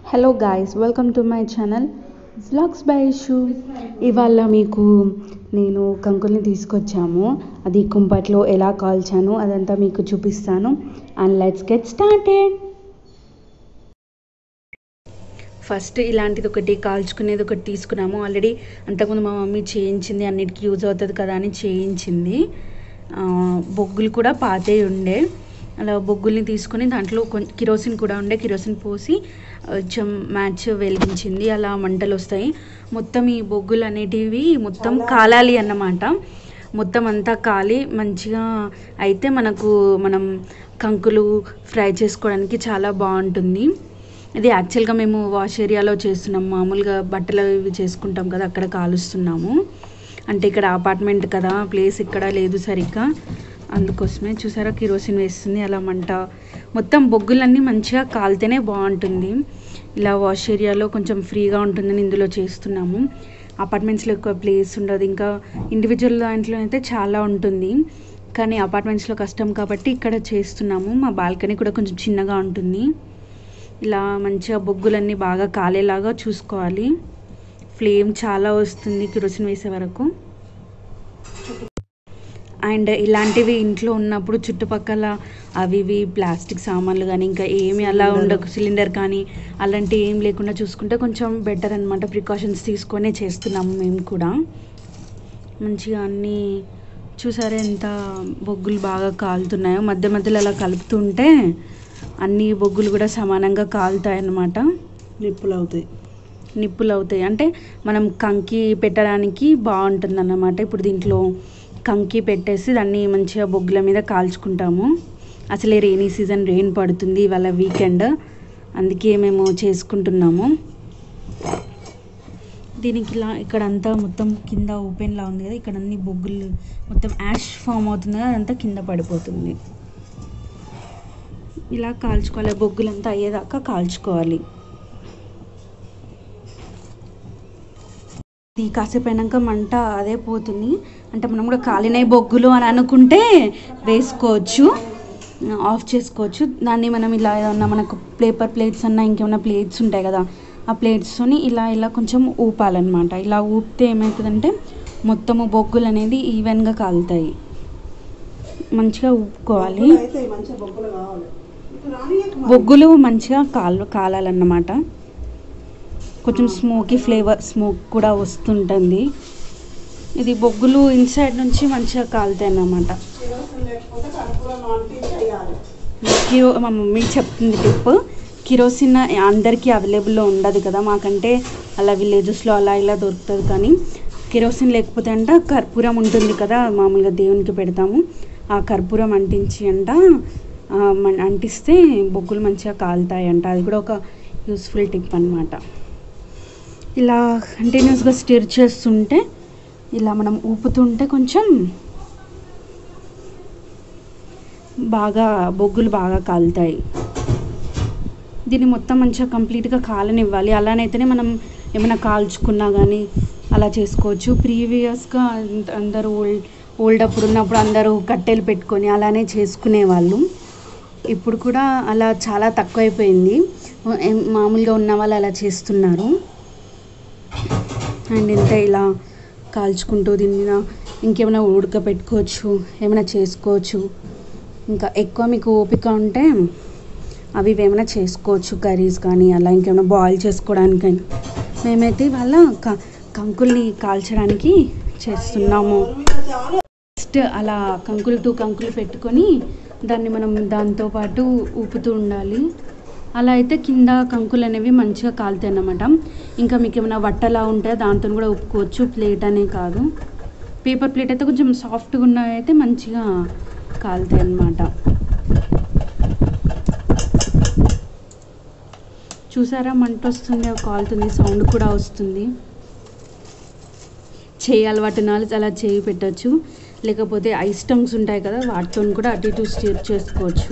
Hello guys welcome to my channel vlogs by Ishu ఇవాళ మీకు నేను కంకుల్ని తీసుకొచ్చాము అది కుంపట్లో ఎలా కాల్చాను అదంతా మీకు చూపిస్తాను and let's get started first ఇలాంటిది ఒకటి కాల్చుకునేది ఒకటి తీసుకున్నాము ఆల్రెడీ అంతకుముందు మా మమ్మీ చేయించింది అన్నిటికీ యూజ్ అవుతుంది కదా అని చేయించింది ఆ, బొగ్గులు కూడా పాతే ఉండే అలా బొగ్గుల్ని తీసుకొని దాంట్లో కొంచెం కిరోసిన్ కూడా ఉండే కిరోసిన్ పోసి కొంచెం మ్యాచ్ వెలిగించింది అలా మంటలు వస్తాయి మొత్తం ఈ బొగ్గులు అనేటివి మొత్తం కాలాలి అన్నమాట మొత్తం అంతా కాలి మంచిగా అయితే మనకు మనం కంకులు ఫ్రై చేసుకోవడానికి చాలా బాగుంటుంది ఇది యాక్చువల్గా మేము వాష్ ఏరియాలో చేస్తున్నాం మామూలుగా బట్టలు ఇవి చేసుకుంటాం కదా అక్కడ కాలుస్తున్నాము అంటే ఇక్కడ అపార్ట్మెంట్ కదా ప్లేస్ ఇక్కడ లేదు సరిగ్గా అందుకోసమే చూసారా కిరోసిన్ వేస్తుంది అలా మంట మొత్తం బొగ్గులన్నీ మంచిగా కాలితేనే బాగుంటుంది ఇలా వాష్ ఏరియాలో కొంచెం ఫ్రీగా ఉంటుందని ఇందులో చేస్తున్నాము అపార్ట్మెంట్స్లో ఎక్కువ ప్లేస్ ఉండదు ఇంకా ఇండివిజువల్ దాంట్లో అయితే చాలా ఉంటుంది కానీ అపార్ట్మెంట్స్లో కష్టం కాబట్టి ఇక్కడ చేస్తున్నాము మా బాల్కనీ కూడా కొంచెం చిన్నగా ఉంటుంది ఇలా మంచిగా బొగ్గులన్నీ బాగా కాలేలాగా చూసుకోవాలి ఫ్లేమ్ చాలా వస్తుంది కిరోసిన్ వేసే వరకు అండ్ ఇలాంటివి ఇంట్లో ఉన్నప్పుడు చుట్టుపక్కల అవి ఇవి ప్లాస్టిక్ సామాన్లు కానీ ఇంకా ఏమి అలా ఉండకు సిలిండర్ కానీ అలాంటి ఏం లేకుండా చూసుకుంటే కొంచెం బెటర్ అనమాట ప్రికాషన్స్ తీసుకొనే చేస్తున్నాము మేము కూడా మంచిగా అన్నీ చూసారా ఎంత బొగ్గులు బాగా కాలుతున్నాయో మధ్య మధ్యలో అలా కలుపుతుంటే అన్ని బొగ్గులు కూడా సమానంగా కాలుతాయి అన్నమాట నిప్పులు అవుతాయి నిప్పులు అవుతాయి అంటే మనం కంకి పెట్టడానికి బాగుంటుంది అన్నమాట ఇప్పుడు దీంట్లో కంకి పెట్టేసి దాన్ని మంచిగా బొగ్గుల మీద కాల్చుకుంటాము అసలే రెయినీ సీజన్ రెయిన్ పడుతుంది ఇవాళ వీకెండ్ అందుకే మేము చేసుకుంటున్నాము దీనికి ఇలా ఇక్కడ అంతా మొత్తం కింద ఓపెన్లా ఉంది కదా ఇక్కడ అన్ని బొగ్గులు మొత్తం యాష్ ఫామ్ అవుతుంది కదా అదంతా కింద పడిపోతుంది ఇలా కాల్చుకోవాలి బొగ్గులంతా అయ్యేదాకా కాల్చుకోవాలి ఇది కాసేపు అయినాక మంట అదే పోతుంది అంటే మనం కూడా కాలినాయి బొగ్గులు అని అనుకుంటే వేసుకోవచ్చు ఆఫ్ చేసుకోవచ్చు దాన్ని మనం ఇలా ఏదన్నా మనకు పేపర్ ప్లేట్స్ అన్నా ఇంకేమైనా ప్లేట్స్ ఉంటాయి కదా ఆ ప్లేట్స్తోని ఇలా ఇలా కొంచెం ఊపాలన్నమాట ఇలా ఊపితే ఏమవుతుందంటే మొత్తము బొగ్గులు అనేది ఈవెన్గా కాలుతాయి మంచిగా ఊపుకోవాలి బొగ్గులు అయితే మంచిగా బొగ్గులు కావాలి ఇటు రానియకు మరి. బొగ్గులు మంచిగా కాలు కాలాలన్నమాట కొంచెం స్మోకీ ఫ్లేవర్ స్మోక్ కూడా వస్తుంటుంది ఇది బొగ్గులు ఇన్సైడ్ నుంచి మంచిగా కాలుతాయి అన్నమాట కిరోసిన్ లేకపోతే కర్పూరం అంటించి వేయాలి కిరో మా మమ్మీ చెప్తుంది టిప్ కిరోసిన్ అందరికీ అవైలబుల్లో ఉండదు కదా మాకంటే అలా విలేజెస్లో అలా ఇలా దొరుకుతుంది కానీ కిరోసిన్ లేకపోతే అంట కర్పూరం ఉంటుంది కదా మామూలుగా దేవునికి పెడతాము ఆ కర్పూరం అంటించి అంట ఆ, మన- అంటిస్తే బొగ్గులు మంచిగా కాలుతాయి అంట అది కూడా ఒక యూస్ఫుల్ టిప్ అనమాట ఇలా కంటిన్యూస్గా స్టిర్ చేస్తుంటే ఇలా మనం ఊపుతుంటే కొంచెం బాగా బొగ్గులు బాగా కాలుతాయి దీన్ని మొత్తం మంచిగా కంప్లీట్గా కాలనివ్వాలి అలానైతేనే మనం ఏమైనా కాల్చుకున్నా కానీ అలా చేసుకోవచ్చు ప్రీవియస్గా అందరూ ఓల్డ్ ఓల్డ్ అప్పుడు ఉన్నప్పుడు అందరూ కట్టెలు పెట్టుకొని అలానే చేసుకునేవాళ్ళు ఇప్పుడు కూడా అలా చాలా తక్కువైపోయింది ఏం- మామూలుగా ఉన్న వాళ్ళు అలా చేస్తున్నారు అండ్ ఇంత ఇలా కాల్చుకుంటూ దీని మీద ఇంకేమైనా ఉడకపెట్టుకోవచ్చు ఏమైనా చేసుకోవచ్చు ఇంకా ఎక్కువ మీకు ఓపిక ఉంటే అవి ఏమైనా చేసుకోవచ్చు కర్రీస్ కానీ అలా ఇంకేమైనా బాయిల్ చేసుకోవడానికైనా మేమైతే ఇవాళ క కంకుల్ని కాల్చడానికి చేస్తున్నాము ఫస్ట్ అలా కంకులు టూ కంకులు పెట్టుకొని దాన్ని మనం దాంతోపాటు ఊపుతూ ఉండాలి అలా అయితే కింద కంకులు అనేవి మంచిగా కాలుతాయి అన్నమాట ఇంకా మీకు ఏమైనా వట్టలా ఉంటే దాంతో కూడా ఉప్పుకోవచ్చు ప్లేట్ అనే కాదు పేపర్ ప్లేట్ అయితే కొంచెం సాఫ్ట్గా ఉన్నవి అయితే మంచిగా కాలుతాయి అన్నమాట చూసారా మంట వస్తుంది కాలుతుంది సౌండ్ కూడా వస్తుంది చేయి అలవాటు ఉన్న వాళ్ళు అలా చేయి పెట్టచ్చు లేకపోతే ఐస్ టంగ్స్ ఉంటాయి కదా వాటితో కూడా అటు ఇటు స్టిర్ చేసుకోవచ్చు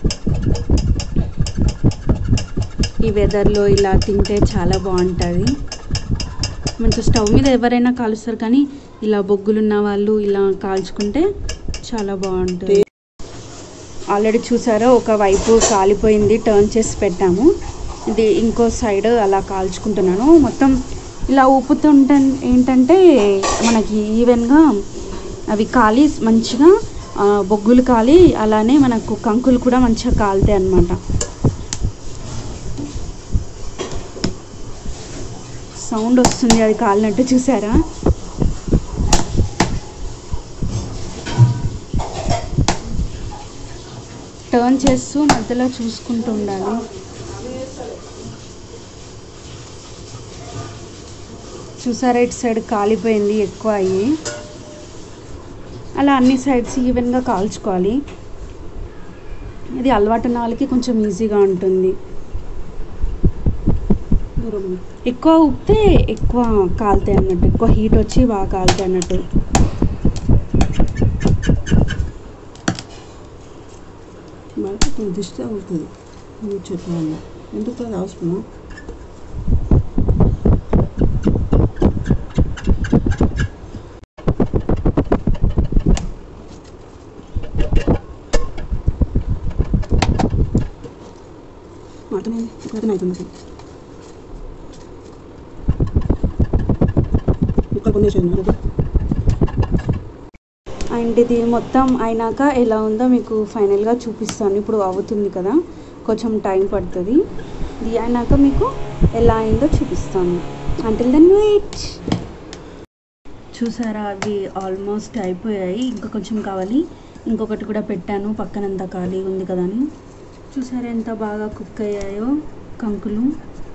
ఈ వెదర్లో ఇలా తింటే చాలా బాగుంటుంది మంచి స్టవ్ మీద ఎవరైనా కాలుస్తారు కానీ ఇలా బొగ్గులు ఉన్న వాళ్ళు ఇలా కాల్చుకుంటే చాలా బాగుంటుంది ఆల్రెడీ చూసారా ఒక వైపు కాలిపోయింది టర్న్ చేసి పెట్టాము ఇది ఇంకో సైడ్ అలా కాల్చుకుంటున్నాను మొత్తం ఇలా ఊపుతుంటే ఏంటంటే మనకి ఈవెన్గా అవి కాలి మంచిగా ఆ, బొగ్గులు కాలి అలానే మనకు కంకులు కూడా మంచిగా కాలుతాయి అన్నమాట సౌండ్ వస్తుంది అది కాలినట్టు చూసారా టర్న్ చేస్తూ మధ్యలో చూసుకుంటూ ఉండాలి చూసారా ఇటు సైడ్ కాలిపోయింది ఎక్కువ అయ్యి అలా అన్ని సైడ్స్ ఈవెన్గా కాల్చుకోవాలి ఇది అలవాటు ఉన్న వాళ్ళకి కొంచెం ఈజీగా ఉంటుంది దూరం ఎక్కువ ఉప్పితే ఎక్కువ కాలుతాయి అన్నట్టు ఎక్కువ హీట్ వచ్చి బాగా కాలుతాయి అన్నట్టు మనకి కొంచెం దిష్టి అవుతుంది చెట్ల వల్ల ఎందుకు అది అవసరమా అర్థమైంది అర్థం అవుతుంది అసలు ముక్కలు కొనేసాను ఓకే అండ్ ఇది మొత్తం అయినాక ఎలా ఉందో మీకు ఫైనల్గా చూపిస్తాను ఇప్పుడు అవుతుంది కదా కొంచెం టైం పడుతుంది ఇది అయినాక మీకు ఎలా అయిందో చూపిస్తాను అంటిల్ దెన్ వెయిట్ చూసారా అవి ఆల్మోస్ట్ అయిపోయాయి ఇంకా కొంచెం కావాలి ఇంకొకటి కూడా పెట్టాను పక్కనంతా ఖాళీ ఉంది కదా అని చూసారా ఎంత బాగా కుక్ అయ్యాయో కంకులు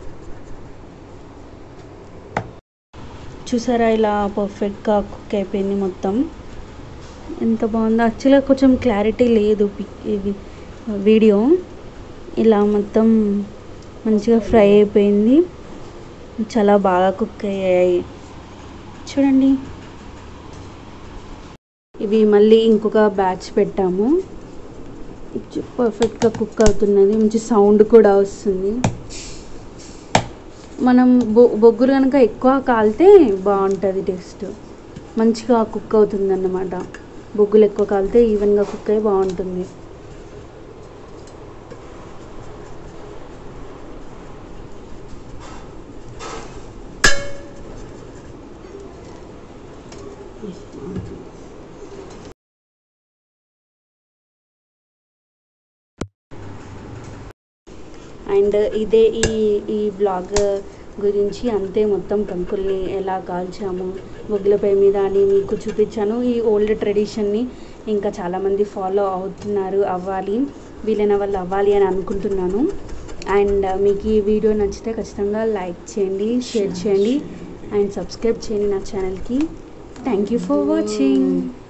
చూసారా ఇలా పర్ఫెక్ట్గా కుక్ అయిపోయింది మొత్తం ఎంత బాగుందో యాక్చువల్గా కొంచెం క్లారిటీ లేదు పిక్ ఇది వీడియో ఇలా మొత్తం మంచిగా ఫ్రై అయిపోయింది చాలా బాగా కుక్ అయ్యాయి చూడండి ఇవి మళ్ళీ ఇంకొక బ్యాచ్ పెట్టాము పర్ఫెక్ట్గా కుక్ అవుతున్నది మంచి సౌండ్ కూడా వస్తుంది మనం బొ బొగ్గులు కనుక ఎక్కువ కాలితే బాగుంటుంది టేస్ట్ మంచిగా కుక్ అవుతుంది అన్నమాట బొగ్గులు ఎక్కువ కాలితే ఈవెన్గా కుక్ అయ్యి బాగుంటుంది అండ్ ఇదే ఈ ఈ బ్లాగ్ గురించి అంతే మొత్తం కంకుల్ని ఎలా కాల్చాము బొగ్గులపై మీద అని మీకు చూపించాను ఈ ఓల్డ్ ట్రెడిషన్ని ఇంకా చాలామంది ఫాలో అవుతున్నారు అవ్వాలి వీలైన వాళ్ళు అవ్వాలి అని అనుకుంటున్నాను అండ్ మీకు ఈ వీడియో నచ్చితే ఖచ్చితంగా లైక్ చేయండి షేర్ చేయండి అండ్ సబ్స్క్రైబ్ చేయండి నా ఛానల్కి థ్యాంక్ యూ ఫర్ వాచింగ్